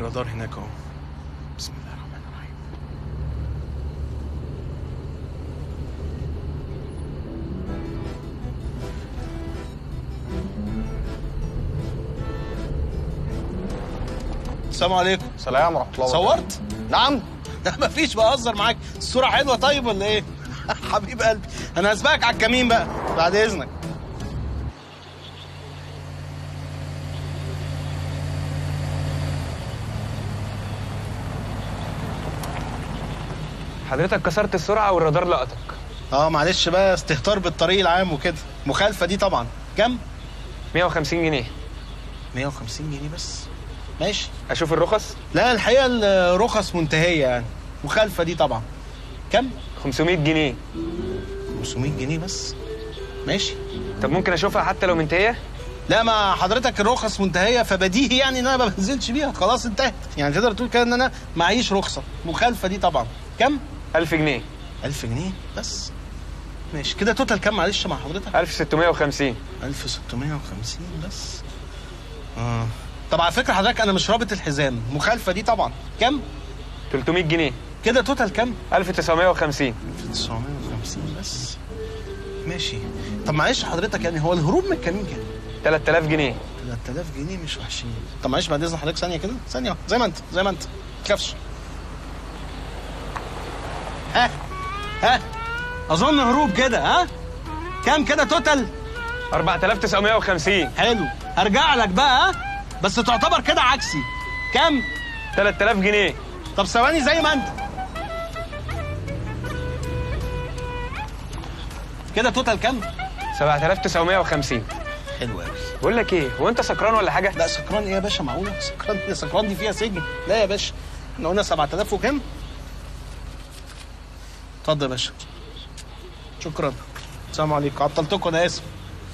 الرادار هناك اهو بسم الله الرحمن الرحيم السلام عليكم سلام ورحمه الله صورت؟ نعم لا مفيش بهزر معاك الصورة حلوة طيب ولا ايه؟ حبيب قلبي انا هسبقك على الكمين بقى بعد اذنك حضرتك كسرت السرعه والرادار لقطك اه معلش بقى استهتار بالطريق العام وكده مخالفة دي طبعا كم؟ 150 جنيه 150 جنيه بس ماشي اشوف الرخص لا الحقيقة الرخص منتهية يعني مخالفة دي طبعا كم؟ 500 جنيه 500 جنيه بس ماشي طب ممكن اشوفها حتى لو منتهيه لا ما حضرتك الرخص منتهيه فبديهي يعني ان انا ما بنزلش بيها خلاص انتهت يعني تقدر تقول كده ان انا معيش رخصه مخالفه دي طبعا كم 1000 جنيه 1000 جنيه بس ماشي كده توتال كام معلش مع حضرتك 1650 1650 بس اه طب على فكره حضرتك انا مش رابط الحزام مخالفه دي طبعا كم 300 جنيه كده توتال كام 1950 1950 بس ماشي طب معلش حضرتك يعني هو الهروب من الكمين كام 3000 جنيه 3000 جنيه مش وحشين طب معلش بعد اذن حضرتك ثانيه كده ثانيه زي ما انت زي ما انت ما تخافش ها ها اظن هروب كده ها كام كده توتال 4950 حلو هرجع لك بقى ها بس تعتبر كده عكسي كام 3000 جنيه طب ثواني زي ما انت كده توتال كام 7950 حلو قوي بقول لك ايه هو انت سكران ولا حاجه لا سكران ايه يا باشا معقوله سكران ايه سكران دي فيها سجن لا يا باشا احنا قلنا 7000 وكام اتفضل يا باشا شكرا السلام عليكم عطلتكم انا اسف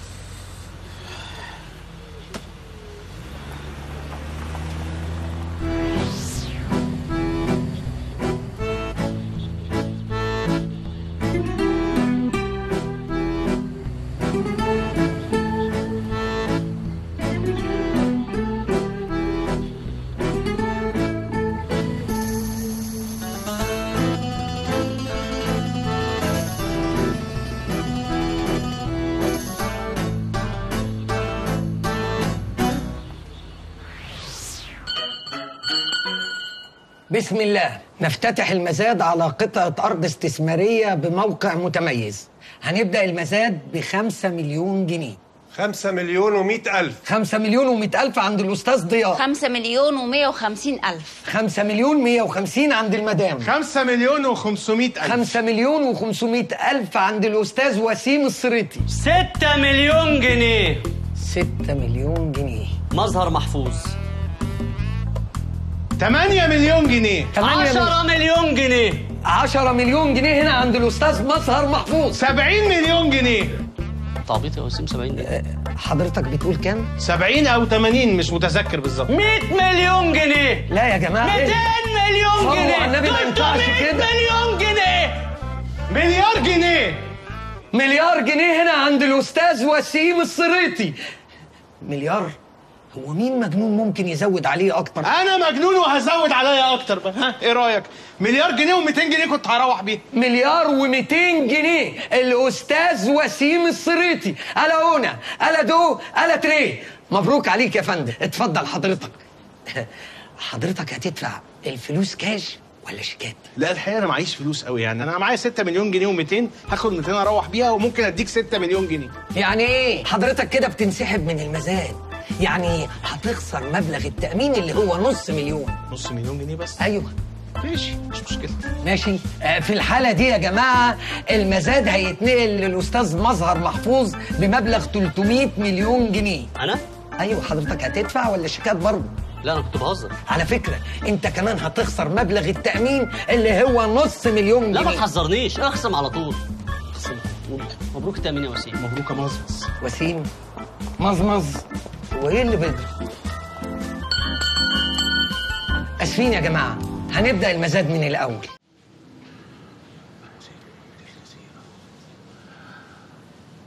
بسم الله نفتتح المزاد على قطعة أرض استثمارية بموقع متميز هنبدأ المزاد بخمسة مليون جنيه خمسة مليون ومئة ألف خمسة مليون ومئة ألف عند الأستاذ ضياء خمسة مليون ومية وخمسين ألف خمسة مليون مية وخمسين عند المدام خمسة مليون وخمسمائة ألف خمسة مليون وخمسمائة ألف عند الأستاذ وسيم الصريطي ستة مليون جنيه ستة مليون جنيه مظهر محفوظ تمانية مليون جنيه تمانية مل- عشرة مليون جنيه عشرة مليون جنيه هنا عند الأستاذ مظهر محفوظ سبعين مليون جنيه تعبيط يا وسيم 70 جنيه حضرتك بتقول كام؟ سبعين أو تمانين مش متذكر بالظبط 100 مليون جنيه لا يا جماعة 200 إيه؟ مليون صلوا جنيه على النبي ما ينفعش 300 كده. مليون جنيه مليار جنيه مليار جنيه هنا عند الأستاذ وسيم الصريطي مليار؟ هو مين مجنون ممكن يزود عليه أكتر؟ أنا مجنون وهزود عليا أكتر بقى ها إيه رأيك؟ مليار جنيه و200 جنيه كنت هروح بيه مليار و200 جنيه الأستاذ وسيم الصريطي ألا هنا ألا دو ألا تري مبروك عليك يا فندم اتفضل حضرتك حضرتك هتدفع الفلوس كاش ولا شيكات؟ لا الحقيقة أنا معيش فلوس قوي يعني أنا معايا 6 مليون جنيه و200 هاخد 200 أروح بيها وممكن أديك 6 مليون جنيه يعني ايه حضرتك كده بتنسحب من المزاد يعني هتخسر مبلغ التأمين اللي هو نص مليون نص مليون جنيه بس أيوه ماشي مش مشكلة ماشي آه، في الحالة دي يا جماعة المزاد هيتنقل للأستاذ مظهر محفوظ بمبلغ 300 مليون جنيه انا أيوه حضرتك هتدفع ولا شيكات برضه لا انا كنت بهزر على فكرة أنت كمان هتخسر مبلغ التأمين اللي هو نص مليون لا ما جنيه تحذرنيش اخصم على طول اخصم على طول. مبروك التأمين يا وسيم مبروك يا مصمص وسيم مزمز هو ايه اللي بيضرب اسفين يا جماعه هنبدا المزاد من الاول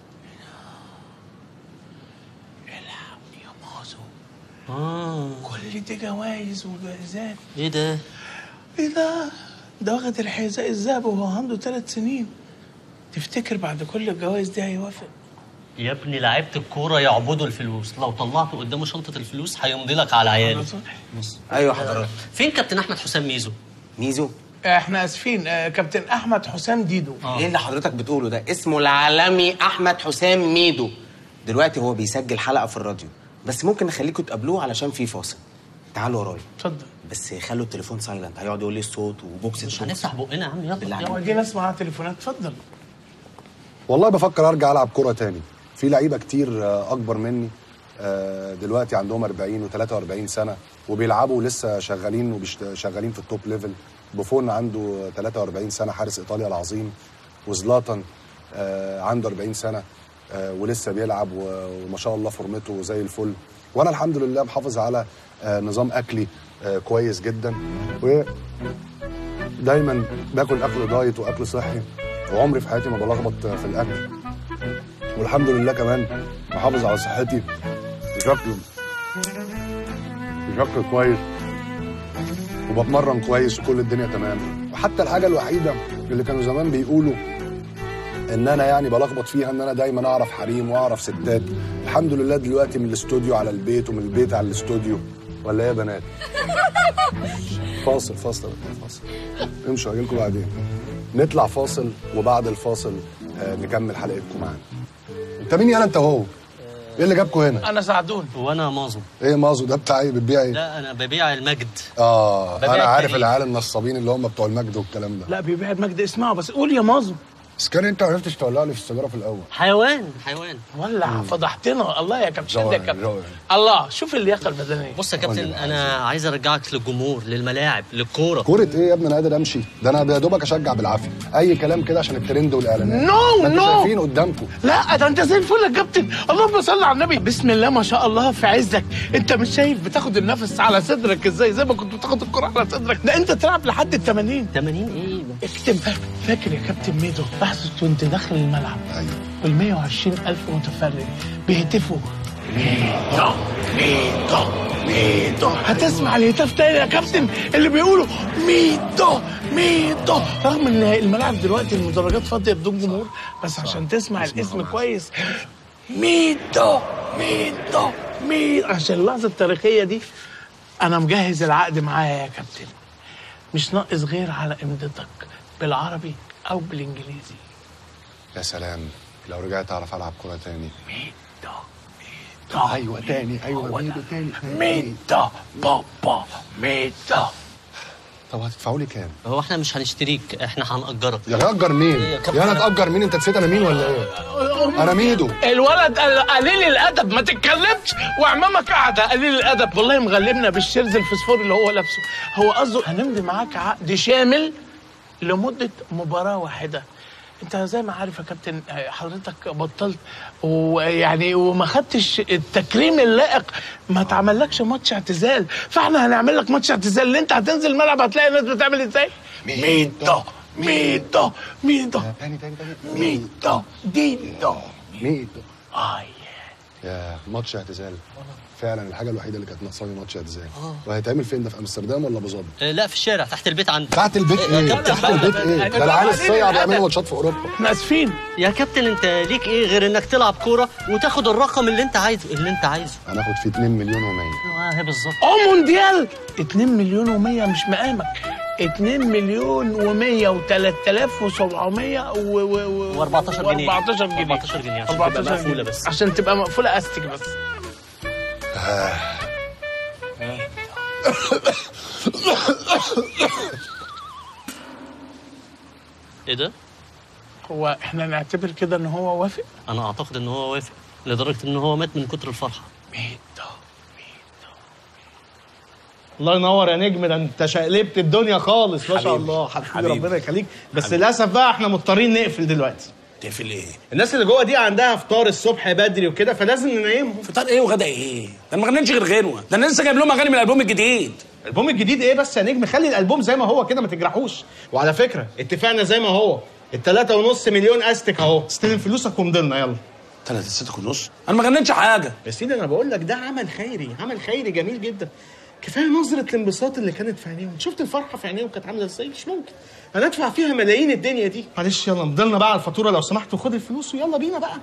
اه كل كل دي جوائز وجائزات ايه ده ايه ده ده واخد الحذاء الذهبي وهو عنده ثلاث سنين تفتكر بعد كل الجوائز دي هيوافق يا ابني لعيبه الكوره يعبدوا الفلوس لو طلعت قدامه شنطه الفلوس هيمضي لك على عياله بص ايوه حضرتك فين كابتن احمد حسام ميزو ميزو احنا اسفين آه، كابتن احمد حسام ديدو ايه اللي حضرتك بتقوله ده اسمه العالمي احمد حسام ميدو دلوقتي هو بيسجل حلقه في الراديو بس ممكن نخليكم تقابلوه علشان في فاصل تعالوا ورايا اتفضل بس خلوا التليفون سايلنت هيقعد يقول لي الصوت وبوكس مش هنفتح بقنا يا عم يلا بالله يلا. دي ناس معاها تليفونات اتفضل والله بفكر ارجع العب كوره تاني في لعيبه كتير آه، اكبر مني آه، دلوقتي عندهم 40 و43 سنه وبيلعبوا لسه شغالين وشغالين في التوب ليفل بوفون عنده 43 سنه حارس ايطاليا العظيم وزلاتان آه، عنده 40 سنه آه، ولسه بيلعب و- وما شاء الله فورمته زي الفل وانا الحمد لله محافظ على آه، نظام اكلي آه، كويس جدا و دايما باكل اكل دايت واكل صحي وعمري في حياتي ما بلخبط في الاكل والحمد لله كمان محافظ على صحتي بشكل بشكل كويس وبتمرن كويس وكل الدنيا تمام وحتى الحاجه الوحيده اللي كانوا زمان بيقولوا ان انا يعني بلخبط فيها ان انا دايما اعرف حريم واعرف ستات الحمد لله دلوقتي من الاستوديو على البيت ومن البيت على الاستوديو ولا ايه يا بنات فاصل فاصل يا بنات، فاصل امشوا هجيلكوا بعدين نطلع فاصل وبعد الفاصل آه، نكمل حلقتكم معانا انت مين يالا انت وهو ايه اللي جابكوا هنا انا سعدون وانا مازو ايه مازو ده بتاع ايه بتبيع ايه لا انا ببيع المجد اه ببيع انا عارف الكريم. العيال النصابين اللي هم بتوع المجد والكلام ده لا بيبيع المجد اسمعه بس قول يا مازو بس كان انت ما عرفتش تولع لي في السيجاره في الاول حيوان حيوان ولع فضحتنا الله يا كابتن روعاً، يا كابتن روعاً. الله شوف اللياقه البدنيه بص يا كابتن انا عايز ارجعك للجمهور للملاعب للكوره كوره ايه يا ابني انا قادر امشي ده انا يا دوبك اشجع بالعافيه اي كلام كده عشان الترند والاعلانات نو، ما انتوا نو. شايفين قدامكم لا ده انت زي الفل يا كابتن اللهم صل على النبي بسم الله ما شاء الله في عزك انت مش شايف بتاخد النفس على صدرك ازاي زي ما كنت بتاخد الكرة على صدرك ده انت تلعب لحد ال 80 80 ايه اكتب فاكر يا كابتن ميدو لحظه وانت داخل الملعب ايوه وال 120 الف متفرج بيهتفوا ميدو ميدو ميدو هتسمع الهتاف تاني يا كابتن اللي بيقولوا ميدو ميدو رغم ان الملاعب دلوقتي المدرجات فاضيه بدون جمهور بس عشان تسمع الاسم كويس ميدو ميدو ميدو عشان اللحظه التاريخيه دي انا مجهز العقد معايا يا كابتن مش ناقص غير على امضتك بالعربي او بالانجليزي يا سلام لو رجعت اعرف العب كوره تاني ميدو ميدو ايوه تاني ايوه ميدو تاني ميدو بابا ميدو طب هتدفعوا لي كام؟ هو احنا مش هنشتريك احنا هنأجرك يا تأجر مين؟ يا كابتن يا انا اتأجر مين؟ انت نسيت انا مين ولا ايه؟ انا ميدو الولد قال قليل الادب ما تتكلمش وعمامك قاعده قليل الادب والله مغلبنا بالشرز الفسفوري اللي هو لابسه هو قصده هنمضي معاك عقد شامل لمده مباراه واحده انت زي ما عارف يا كابتن حضرتك بطلت ويعني وما خدتش التكريم اللائق ما اتعملكش ماتش اعتزال فاحنا هنعمل لك ماتش اعتزال اللي انت هتنزل الملعب هتلاقي الناس بتعمل ازاي ميدو ميدو ميدو تاني تاني تاني ميدو ديدو ميدو اي يا ماتش اعتزال فعلا الحاجه الوحيده اللي كانت ناقصاني ماتش اعتزال وهيتعمل فين ده في امستردام ولا ابو ظبي؟ آه، لا في الشارع تحت البيت عندي تحت البيت ايه؟ كابتن تحت البيت ايه؟ ده العيال الصيع بيعملوا ماتشات في اوروبا احنا اسفين يا كابتن انت ليك ايه غير انك تلعب كوره وتاخد الرقم اللي انت عايزه اللي انت عايزه هناخد فيه 2 مليون و100 اه هي بالظبط اه مونديال 2 مليون و100 مش مقامك 2 مليون و100 و3700 و700 و و و14 جنيه 14 جنيه 14 جنيه عشان تبقى مقفولة بس. عشان تبقى مقفوله استك بس ايه ده؟ هو احنا نعتبر كده ان هو وافق انا اعتقد ان هو وافق لدرجه ان هو مات من كتر الفرحه ميدو الله ينور يا نجم ده انت شقلبت الدنيا خالص ما شاء الله حبيبي ربنا يخليك بس للاسف بقى احنا مضطرين نقفل دلوقتي تقفل ايه؟ الناس اللي جوه دي عندها فطار الصبح بدري وكده فلازم ننيمهم فطار ايه وغدا ايه؟ ده أنا ما غنيتش غير غنوه، ده انا لسه جايب لهم اغاني من الالبوم الجديد. الالبوم الجديد ايه بس يا نجم خلي الالبوم زي ما هو كده ما تجرحوش وعلى فكره اتفقنا زي ما هو التلاتة ونص مليون استك اهو استلم فلوسك ومضلنا يلا ثلاثة ستة ونص؟ انا ما غنيتش حاجه. يا سيدي انا بقول لك ده عمل خيري عمل خيري جميل جدا كفايه نظره الانبساط اللي كانت في عينيهم شفت الفرحه في عينيهم كانت عامله ازاي مش ممكن انا ادفع فيها ملايين الدنيا دي معلش يلا نضلنا بقى على الفاتوره لو سمحت وخد الفلوس ويلا بينا بقى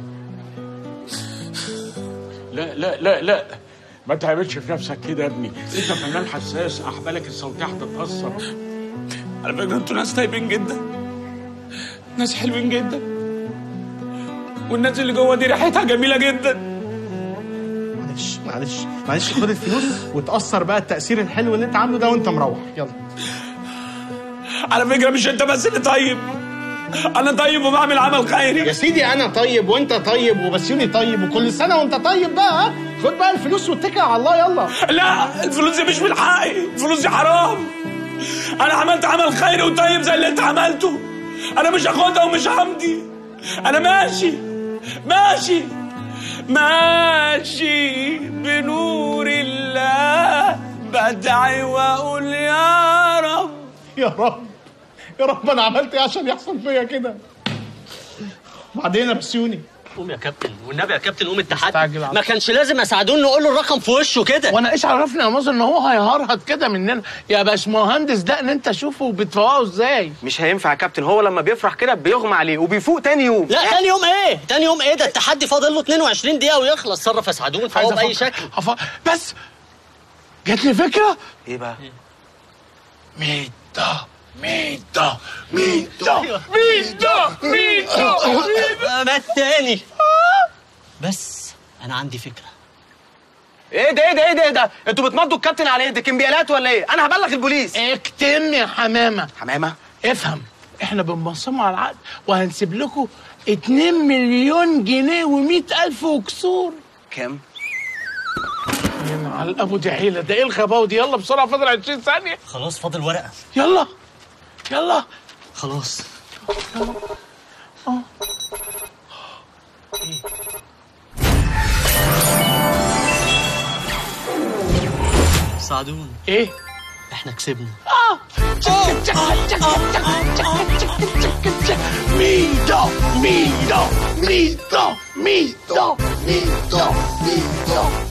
لا لا لا لا ما تعملش في نفسك كده يا ابني انت فنان حساس احبالك الصوتيه هتتاثر على فكره انتوا ناس طيبين جدا ناس حلوين جدا والناس اللي جوه دي ريحتها جميله جدا معلش معلش معلش خد الفلوس وتاثر بقى التاثير الحلو اللي انت عامله ده وانت مروح يلا على فكره مش انت بس اللي طيب انا طيب وبعمل عمل خيري يا سيدي انا طيب وانت طيب وبسيوني طيب وكل سنه وانت طيب بقى ها؟ خد بقى الفلوس واتكل على الله يلا لا الفلوس دي مش من حقي الفلوس دي حرام انا عملت عمل خيري وطيب زي اللي انت عملته انا مش هاخدها ومش همضي انا ماشي ماشي ماشي بنور الله بدعي واقول يا رب يا رب يا رب انا عملت ايه عشان يحصل فيا كده وبعدين يا بسيوني قوم يا كابتن والنبي يا كابتن قوم التحدي مستعجل على- ما كانش لازم اساعدون نقول له الرقم في وشه كده وانا ايش عرفني يا مازن ان هو هيهرهد كده مننا يا باشمهندس ده ان انت شوفه بتفوقه ازاي مش هينفع يا كابتن هو لما بيفرح كده بيغمى عليه وبيفوق تاني يوم لا تاني يوم ايه تاني يوم ايه ده التحدي فاضل له 22 دقيقه ويخلص صرف يا سعدون فهو عايز باي أفكر. شكل أف... بس جات لي فكره ايه بقى ميتا ميتا ميتا ميتا ميتا مات تاني بس انا عندي فكره ايه ده ايه ده ايه ده, إيه ده انتوا بتمضوا الكابتن على ايه دي كمبيالات ولا ايه انا هبلغ البوليس اكتم يا حمامه حمامه افهم احنا بنبصموا على العقد وهنسيب لكم 2 مليون جنيه و100 الف وكسور كام على الابو دي حيله ده ايه الغباوه دي يلا بسرعه فاضل 20 ثانيه خلاص فاضل ورقه يلا يلا خلاص سعدون ايه احنا كسبنا ميدو ميدو ميدو ميدو ميدو ميدو